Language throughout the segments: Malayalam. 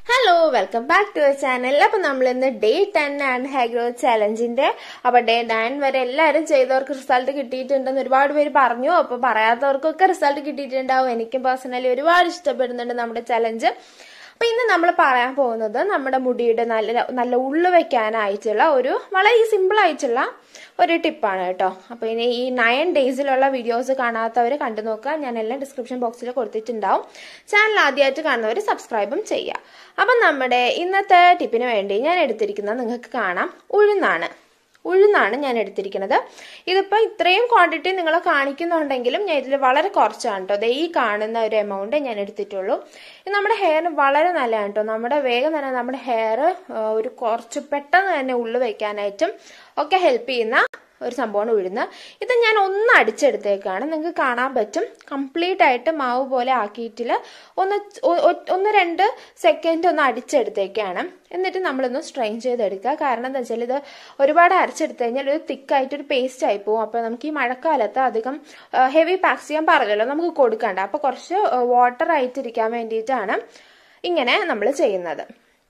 hello welcome back to channel അപ്പൊ നമ്മൾ ഇന്ന് ഡേ ടെൻ ആണ് ഹെയർ ഗ്രോത്ത് ചലഞ്ചിന്റെ അപ്പൊ ഡേ നയൻ വരെ എല്ലാവരും ചെയ്തവർക്ക് റിസൾട്ട് കിട്ടിയിട്ടുണ്ടെന്ന് ഒരുപാട് പേര് പറഞ്ഞു അപ്പൊ പറയാത്തവർക്കൊക്കെ റിസൾട്ട് കിട്ടിയിട്ടുണ്ടാവും എനിക്കും പേഴ്സണലി ഒരുപാട് ഇഷ്ടപ്പെടുന്നുണ്ട് നമ്മുടെ ചലഞ്ച് അപ്പൊ ഇന്ന് നമ്മൾ പറയാൻ പോകുന്നത് നമ്മുടെ മുടിയുടെ നല്ല നല്ല ഉള്ളു വെക്കാനായിട്ടുള്ള ഒരു വളരെ സിമ്പിൾ ആയിട്ടുള്ള ഒരു ടിപ്പാണ് കേട്ടോ അപ്പൊ ഇനി ഈ നയൻ ഡേയ്സിലുള്ള വീഡിയോസ് കാണാത്തവർ കണ്ടു നോക്കുക ഞാൻ എല്ലാം ഡിസ്ക്രിപ്ഷൻ ബോക്സിൽ കൊടുത്തിട്ടുണ്ടാവും ചാനൽ ആദ്യമായിട്ട് കാണുന്നവർ സബ്സ്ക്രൈബും ചെയ്യുക അപ്പം നമ്മുടെ ഇന്നത്തെ ടിപ്പിന് വേണ്ടി ഞാൻ എടുത്തിരിക്കുന്നത് നിങ്ങൾക്ക് കാണാം ഉഴുന്നാണ് ഉഴുന്നാണ് ഞാൻ എടുത്തിരിക്കുന്നത് ഇതിപ്പോൾ ഇത്രയും ക്വാണ്ടിറ്റി നിങ്ങൾ കാണിക്കുന്നുണ്ടെങ്കിലും ഞാൻ ഇതിൽ വളരെ കുറച്ചാണ് കേട്ടോ ഈ കാണുന്ന ഒരു എമൗണ്ട് ഞാൻ എടുത്തിട്ടുള്ളൂ ഇത് നമ്മുടെ ഹെയറിന് വളരെ നല്ലതാണ് കേട്ടോ നമ്മുടെ വേഗം തന്നെ നമ്മുടെ ഹെയർ ഒരു കുറച്ച് പെട്ടെന്ന് തന്നെ ഉള്ളു വയ്ക്കാനായിട്ടും ഒക്കെ ഹെൽപ്പ് ചെയ്യുന്ന ഒരു സംഭവമാണ് ഉഴുന്ന് ഇത് ഞാൻ ഒന്ന് അടിച്ചെടുത്തേക്കാണ് നിങ്ങൾക്ക് കാണാൻ പറ്റും കംപ്ലീറ്റ് ആയിട്ട് മാവ് പോലെ ആക്കിയിട്ടില്ല ഒന്ന് ഒന്ന് രണ്ട് സെക്കൻഡ് ഒന്ന് അടിച്ചെടുത്തേക്കാണ് എന്നിട്ട് നമ്മളൊന്ന് സ്ട്രെയിൻ ചെയ്തെടുക്കുക കാരണം എന്താ വെച്ചാൽ ഇത് ഒരുപാട് അരച്ചെടുത്ത് കഴിഞ്ഞാൽ ഒരു തിക്കായിട്ട് ഒരു പേസ്റ്റ് ആയി പോകും അപ്പോൾ നമുക്ക് ഈ മഴക്കാലത്ത് അധികം ഹെവി പാക്സ് ചെയ്യാൻ പറഞ്ഞല്ലോ നമുക്ക് കൊടുക്കണ്ട അപ്പോൾ കുറച്ച് വാട്ടർ ആയിട്ടിരിക്കാൻ വേണ്ടിയിട്ടാണ് ഇങ്ങനെ നമ്മൾ ചെയ്യുന്നത്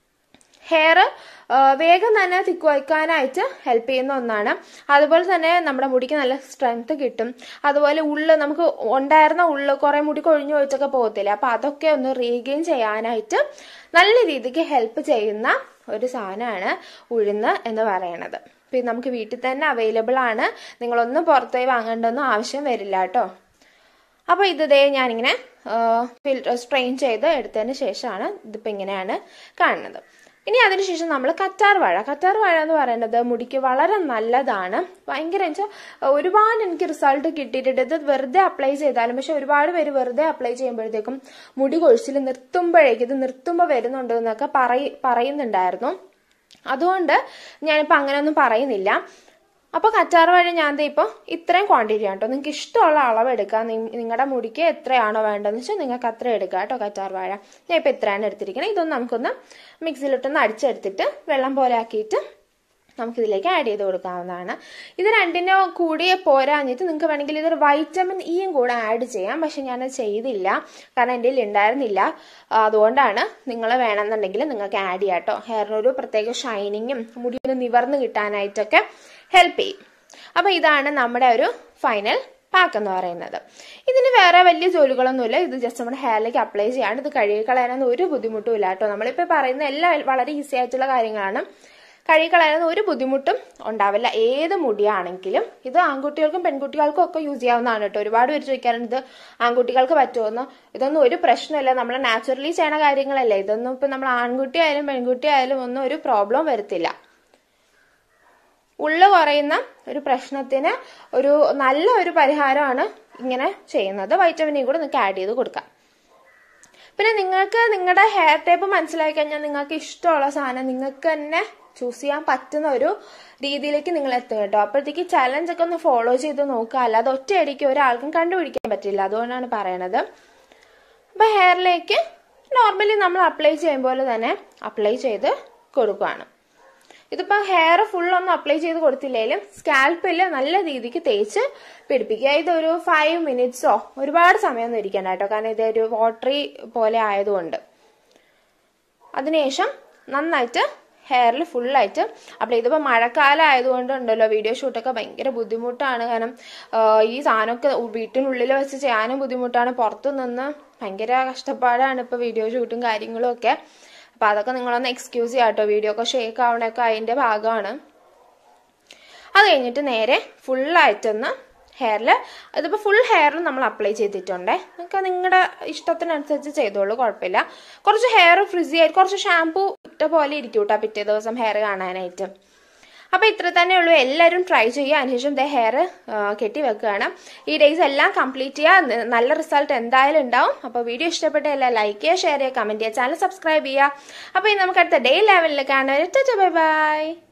ഹെയർ വേഗം തന്നെ തിക്ക് വയ്ക്കാനായിട്ട് ഹെൽപ്പ് ചെയ്യുന്ന ഒന്നാണ് അതുപോലെ തന്നെ നമ്മുടെ മുടിക്ക് നല്ല സ്ട്രെങ്ത് കിട്ടും അതുപോലെ ഉള്ള് നമുക്ക് ഉണ്ടായിരുന്ന ഉള്ള് കുറെ മുടി കൊഴിഞ്ഞു പോയിട്ടൊക്കെ പോകത്തില്ല അപ്പൊ അതൊക്കെ ഒന്ന് റീഗെയിൻ ചെയ്യാനായിട്ട് നല്ല രീതിക്ക് ഹെൽപ്പ് ചെയ്യുന്ന ഒരു സാധനമാണ് ഉഴുന്ന് എന്ന് പറയുന്നത് പിന്നെ നമുക്ക് വീട്ടിൽ തന്നെ അവൈലബിൾ ആണ് നിങ്ങളൊന്നും പുറത്തുപോയി വാങ്ങേണ്ടൊന്നും ആവശ്യം വരില്ല കേട്ടോ അപ്പോൾ ഇത് ദേ ഞാനിങ്ങനെ ഫിൽറ്റർ സ്ട്രെയിൻ ചെയ്ത് എടുത്തതിന് ശേഷമാണ് ഇതിപ്പോൾ ഇങ്ങനെയാണ് കാണുന്നത് ഇനി അതിനുശേഷം നമ്മൾ കറ്റാർ വാഴ കറ്റാർ വാഴ എന്ന് പറയുന്നത് മുടിക്ക് വളരെ നല്ലതാണ് ഭയങ്കര വെച്ചാൽ ഒരുപാട് എനിക്ക് റിസൾട്ട് കിട്ടിയിട്ടുണ്ട് ഇത് വെറുതെ അപ്ലൈ ചെയ്താലും പക്ഷെ ഒരുപാട് പേര് വെറുതെ അപ്ലൈ ചെയ്യുമ്പോഴത്തേക്കും മുടി കൊഴിച്ചിൽ നിർത്തുമ്പോഴേക്കും ഇത് നിർത്തുമ്പോൾ വരുന്നുണ്ട് എന്നൊക്കെ പറയ പറയുന്നുണ്ടായിരുന്നു അതുകൊണ്ട് ഞാനിപ്പോൾ അങ്ങനെയൊന്നും പറയുന്നില്ല അപ്പോൾ കറ്റാർ വാഴ ഞാൻ ഇപ്പോൾ ഇത്രയും ക്വാണ്ടിറ്റി ആണ് കേട്ടോ നിങ്ങൾക്ക് ഇഷ്ടമുള്ള അളവ് എടുക്കാം നിങ്ങളുടെ മുടിക്ക് എത്രയാണോ വേണ്ടതെന്ന് വെച്ചാൽ നിങ്ങൾക്ക് അത്ര എടുക്കുക കേട്ടോ കറ്റാർ വാഴ ഞാൻ ഇപ്പോൾ ഇത്രയാണ് എടുത്തിരിക്കുന്നത് ഇതൊന്ന് നമുക്കൊന്ന് മിക്സിയിലിട്ടൊന്ന് അടിച്ചെടുത്തിട്ട് വെള്ളം പോലെ ആക്കിയിട്ട് നമുക്കിതിലേക്ക് ആഡ് ചെയ്ത് കൊടുക്കാവുന്നതാണ് ഇത് രണ്ടിനോ കൂടി പോരാഞ്ഞിട്ട് നിങ്ങൾക്ക് വേണമെങ്കിൽ ഇതൊരു വൈറ്റമിൻ ഇയും കൂടെ ആഡ് ചെയ്യാം പക്ഷെ ഞാനത് ചെയ്തില്ല കാരണം എൻ്റെ കയ്യിൽ ഉണ്ടായിരുന്നില്ല അതുകൊണ്ടാണ് നിങ്ങൾ വേണമെന്നുണ്ടെങ്കിൽ നിങ്ങൾക്ക് ആഡ് ചെയ്യാം കേട്ടോ ഹെയറിനൊരു പ്രത്യേക ഷൈനിങ്ങും മുടി ഒന്ന് നിവർന്ന് കിട്ടാനായിട്ടൊക്കെ ഹെൽപ്പ് ചെയ്യും അപ്പോൾ ഇതാണ് നമ്മുടെ ഒരു ഫൈനൽ പാക്ക് എന്ന് പറയുന്നത് ഇതിന് വേറെ വലിയ ജോലികളൊന്നുമില്ല ഇത് ജസ്റ്റ് നമ്മുടെ ഹെയറിലേക്ക് അപ്ലൈ ചെയ്യാണ്ട് ഇത് കഴുകി കളയാനൊന്നും ഒരു ബുദ്ധിമുട്ടും ഇല്ല കേട്ടോ നമ്മളിപ്പോൾ പറയുന്ന എല്ലാം വളരെ ഈസി ആയിട്ടുള്ള കാര്യങ്ങളാണ് കഴുകി കളയാനൊന്നും ഒരു ബുദ്ധിമുട്ടും ഉണ്ടാവില്ല ഏത് മുടിയാണെങ്കിലും ഇത് ആൺകുട്ടികൾക്കും പെൺകുട്ടികൾക്കും ഒക്കെ യൂസ് ചെയ്യാവുന്നതാണ് കേട്ടോ ഒരുപാട് പേര് ചോദിക്കാറുണ്ട് ഇത് ആൺകുട്ടികൾക്ക് പറ്റുമെന്ന് ഇതൊന്നും ഒരു പ്രശ്നമില്ല നമ്മൾ നാച്ചുറലി ചെയ്യണ കാര്യങ്ങളല്ലേ ഇതൊന്നും ഇപ്പം നമ്മൾ ആൺകുട്ടി ആയാലും പെൺകുട്ടി ആയാലും ഒന്നും ഒരു പ്രോബ്ലം വരത്തില്ല ഉള്ളു കുറയുന്ന ഒരു പ്രശ്നത്തിന് ഒരു നല്ല ഒരു പരിഹാരമാണ് ഇങ്ങനെ ചെയ്യുന്നത് വൈറ്റമിനും കൂടെ നിങ്ങൾക്ക് ആഡ് ചെയ്ത് കൊടുക്കാം പിന്നെ നിങ്ങൾക്ക് നിങ്ങളുടെ ഹെയർ ടൈപ്പ് മനസ്സിലാക്കി കഴിഞ്ഞാൽ നിങ്ങൾക്ക് ഇഷ്ടമുള്ള സാധനം നിങ്ങൾക്ക് തന്നെ ചൂസ് ചെയ്യാൻ പറ്റുന്ന ഒരു രീതിയിലേക്ക് നിങ്ങൾ എത്തും കേട്ടോ അപ്പോഴത്തേക്ക് ചലഞ്ച് ഒക്കെ ഒന്ന് ഫോളോ ചെയ്ത് നോക്കുക അല്ലാതെ ഒറ്റയടിക്ക് ഒരാൾക്കും കണ്ടുപിടിക്കാൻ പറ്റില്ല അതുകൊണ്ടാണ് പറയണത് അപ്പൊ ഹെയറിലേക്ക് നോർമലി നമ്മൾ അപ്ലൈ ചെയ്യും പോലെ തന്നെ അപ്ലൈ ചെയ്ത് കൊടുക്കുകയാണ് ഇതിപ്പോൾ ഹെയർ ഫുൾ ഒന്നും അപ്ലൈ ചെയ്ത് കൊടുത്തില്ലെങ്കിലും സ്കാൽപ്പിൽ നല്ല രീതിക്ക് തേച്ച് പിടിപ്പിക്കുക ഇതൊരു ഫൈവ് മിനിറ്റ്സോ ഒരുപാട് സമയമൊന്നും ഇരിക്കണ്ട കേട്ടോ കാരണം ഇതൊരു വാട്ടറി പോലെ ആയതുകൊണ്ട് അതിനുശേഷം നന്നായിട്ട് ഹെയറിൽ ഫുള്ളായിട്ട് അപ്ലൈ ഇതിപ്പോൾ മഴക്കാലം ആയതുകൊണ്ടുണ്ടല്ലോ വീഡിയോ ഷൂട്ടൊക്കെ ഭയങ്കര ബുദ്ധിമുട്ടാണ് കാരണം ഈ സാധനമൊക്കെ വീട്ടിനുള്ളിൽ വെച്ച് ചെയ്യാനും ബുദ്ധിമുട്ടാണ് പുറത്തു നിന്ന് ഭയങ്കര കഷ്ടപ്പാടാണ് ഇപ്പോൾ വീഡിയോ ഷൂട്ടും കാര്യങ്ങളും ഒക്കെ അപ്പം അതൊക്കെ നിങ്ങളൊന്ന് എക്സ്ക്യൂസ് ചെയ്യാം കേട്ടോ വീഡിയോ ഒക്കെ ഷേക്ക് ആവണൊക്കെ അതിൻ്റെ ഭാഗമാണ് അത് കഴിഞ്ഞിട്ട് നേരെ ഫുള്ളായിട്ടൊന്ന് ഹെയറിൽ ഇതിപ്പോൾ ഫുൾ ഹെയറിൽ നമ്മൾ അപ്ലൈ ചെയ്തിട്ടുണ്ടേ നിങ്ങൾക്ക് നിങ്ങളുടെ ഇഷ്ടത്തിനനുസരിച്ച് ചെയ്തോളൂ കുഴപ്പമില്ല കുറച്ച് ഹെയർ ഫ്രിസി ആയിട്ട് കുറച്ച് ഷാമ്പൂ ഇട്ട പോലെ ഇരിക്കും കേട്ടോ പിറ്റേ ദിവസം ഹെയർ കാണാനായിട്ട് അപ്പോൾ ഇത്ര തന്നെ ഉള്ളൂ എല്ലാവരും ട്രൈ ചെയ്യുക അതിനുശേഷം ദേ ഹെയർ കെട്ടി വെക്കുകയാണ് ഈ ഡേയ്സ് എല്ലാം കംപ്ലീറ്റ് ചെയ്യുക നല്ല റിസൾട്ട് എന്തായാലും ഉണ്ടാവും അപ്പോൾ വീഡിയോ ഇഷ്ടപ്പെട്ട എല്ലാം ലൈക്ക് ചെയ്യുക ഷെയർ ചെയ്യുക കമൻറ്റ് ചെയ്യുക ചാനൽ സബ്സ്ക്രൈബ് ചെയ്യുക അപ്പോൾ ഇനി നമുക്ക് അടുത്ത ഡേ ലെവലിൽ കാണാൻ ബൈ ബൈ